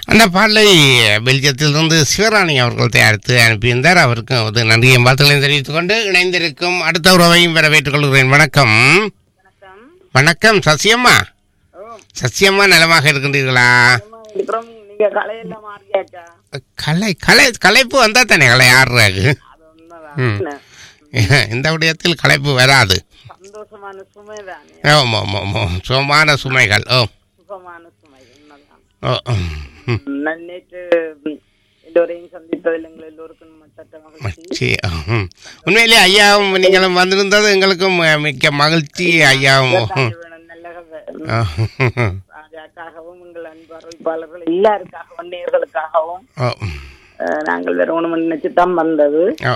அந்த பாடலை பெல்ஜியத்திலிருந்து சிவராணி அவர்கள் தயாரித்து அனுப்பியிருந்தார் அவருக்கும் ஒரு நன்றியும் வாழ்த்துக்களையும் தெரிவித்துக் கொண்டு இணைந்திருக்கும் அடுத்த உறவையும் வரவேற்றுக் கொள்கிறேன் வணக்கம் வணக்கம் வணக்கம் சசியம்மா ஓ சசியம்மா நலமாக இருக்கின்றீர்களா சும்மா இருக்கிறோம் நீங்க கலையெல்லாம் மாறியாச்சா கலை கலை கலைப்பு வந்தா தானே கலை ஆடுறாரு அது உண்மைதான் என்ன? இந்த விடயத்தில் கலைப்பு வராது சந்தோஷமான சுமை தானே ஆமாம் ஆமாம் ஆமாம் சுகமான சுமைகள் ஓ சுகமான சுமை உண்மைதான் ஓ ம். நான் நேற்று ம், எல்லோரையும் சந்தித்ததில் எங்கள் எல்லோருக்கும் சட்ட மகிழ்ச்சி மச்சி, ம். உண்மையிலே ஐயாவும் நீங்களும் வந்திருந்தது எங்களுக்கும் அஹ், மிக்க மகிழ்ச்சி ஐயாவும் இதுதான் வேணும், நல்ல கதை. ம், ஆ. ராஜாக்காகவும் எங்கள் அன்பு அறிவிப்பாளர்கள் எல்லாருக்காகவும் நேர்களுக்காகவும் ஓ, அஹ், நாங்கள் வேற ஒன்று நினைச்சு தான் வந்தது ஓ,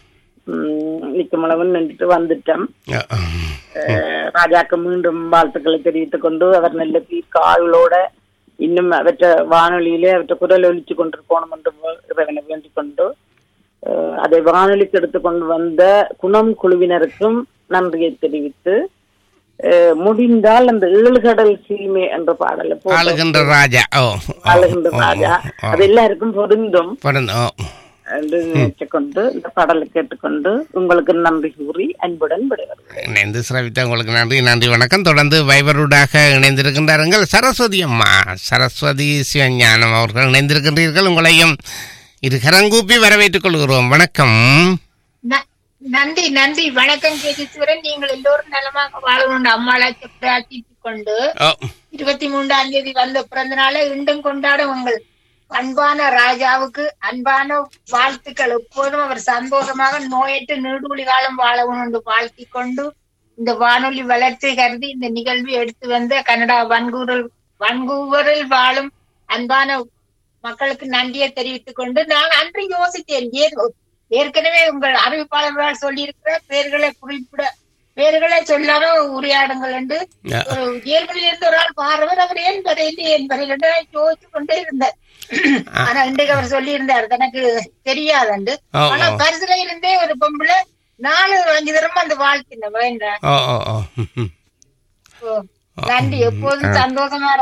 நிக்கமளவன் நின்றுட்டு வந்துட்டோம் ஓ, அஹ் ராஜாக்கு மீண்டும் வாழ்த்துக்களை தெரிவித்துக் கொண்டு அவர் நல்ல தீர்க்காயுளோட இன்னும் அவற்றை வானொலியிலே அவற்றை குரல் ஒலிச்சு கொண்டிருக்கணும் என்று இறைவனை வேண்டிக் கொண்டு அஹ் அதை வானொலிக்கு எடுத்துக்கொண்டு வந்த குணம் குழுவினருக்கும் நன்றியை தெரிவித்து அஹ் முடிந்தால் அந்த ஏழுகடல் சீமை என்ற பாடலை போட்டு ஆளுகின்ற ராஜா ஓ ஓ, ஆளுகின்ற ஓ, ராஜா ஓ, அது எல்லாருக்கும் பொருந்தும் பரந்து, ஓ. என்று நினைச்சுக்கொண்டு இந்த பாடலை கேட்டுக்கொண்டு உங்களுக்கு நன்றி கூறி அன்புடன் விடைபெறுகிறேன் இணைந்து சிரவித்த உங்களுக்கு நன்றி நன்றி வணக்கம் தொடர்ந்து வைபருடாக இணைந்திருக்கின்றார்கள் சரஸ்வதி அம்மா சரஸ்வதி சிவஞானம் அவர்கள் இணைந்திருக்கின்றீர்கள் உங்களையும் இரு கரங்கூப்பி வரவேற்றுக் கொள்கிறோம் வணக்கம் ந- நன்றி நன்றி வணக்கம் கேஜீஸ்வரன் நீங்கள் எல்லோரும் நலமாக வாழணும் அம்மாளை பிரார்த்தித்துக் கொண்டு ஓ இருபத்தி மூன்றாம் தேதி வந்த பிறந்த நாளை இன்றும் கொண்டாடும் உங்கள் அன்பான ராஜாவுக்கு அன்பான வாழ்த்துக்கள் எப்போதும் அவர் சந்தோஷமாக நோயற்ற நீடூழி காலம் வாழவும் என்று வாழ்த்திக் கொண்டு இந்த வானொலி வளர்ச்சி கருதி இந்த நிகழ்வை எடுத்து வந்த கனடா வன்கூரில் வன்கூவரில் வாழும் அன்பான மக்களுக்கு நன்றியை தெரிவித்துக் கொண்டு நான் அன்று யோசித்தேன் ஏதோ ஏற்கனவே உங்கள் அறிவிப்பாளர்களால் சொல்லியிருக்கிற பெயர்களை குறிப்பிட பெயர்களை சொல்லாம உரையாடுங்கள் என்று ஒரு இயல்பில் இருந்த ஒரு ஆள் பாருவர் அவர் ஏன் வரையில்லை ஏன் வரையில் யோசிச்சு கொண்டே இருந்தார் ஆனா இன்றைக்கு அவர் சொல்லி இருந்தார் தனக்கு தெரியாதுண்டு ஓ ஆனா ஓ பரிசுல இருந்தே ஒரு பொம்பளை நாலு அஞ்சு தரமா அந்த வாழ்த்தின வேண்டாம் ஓ ஓ ஓ ம், ம். நன்றி எப்போதும் சந்தோஷமா